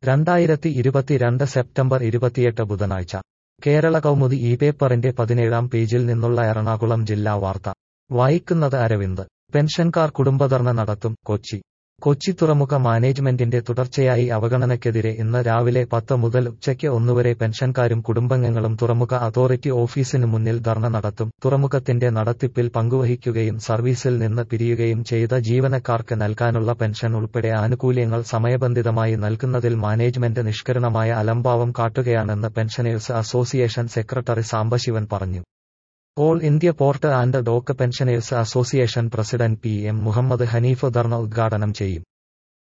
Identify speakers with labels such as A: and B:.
A: രണ്ടായിരത്തി ഇരുപത്തിരണ്ട് സെപ്റ്റംബർ ഇരുപത്തിയെട്ട് ബുധനാഴ്ച കേരള കൗമുദി ഈ പേപ്പറിന്റെ പതിനേഴാം പേജിൽ നിന്നുള്ള എറണാകുളം ജില്ലാ വാർത്ത വായിക്കുന്നത് അരവിന്ദ് പെൻഷൻകാർ കുടുംബധർണ നടത്തും കൊച്ചി കൊച്ചി തുറമുഖ മാനേജ്മെന്റിന്റെ തുടർച്ചയായി അവഗണനയ്ക്കെതിരെ ഇന്ന് രാവിലെ പത്ത് മുതൽ ഉച്ചയ്ക്ക് ഒന്നുവരെ പെൻഷൻകാരും കുടുംബാംഗങ്ങളും തുറമുഖ അതോറിറ്റി ഓഫീസിനു മുന്നിൽ ധർണ നടത്തും തുറമുഖത്തിന്റെ നടത്തിപ്പിൽ പങ്കുവഹിക്കുകയും സർവീസിൽ നിന്ന് പിരിയുകയും ചെയ്ത ജീവനക്കാർക്ക് നൽകാനുള്ള പെൻഷൻ ഉൾപ്പെടെ ആനുകൂല്യങ്ങൾ സമയബന്ധിതമായി നൽകുന്നതിൽ മാനേജ്മെന്റ് നിഷ്കരുണമായ അലംഭാവം കാട്ടുകയാണെന്ന് പെൻഷനേഴ്സ് അസോസിയേഷൻ സെക്രട്ടറി സാംബശിവൻ പറഞ്ഞു all India port and dock pensioners association president P M Muhammad Hanif dharna ഉദ്ഘാടനം ചെയ്യും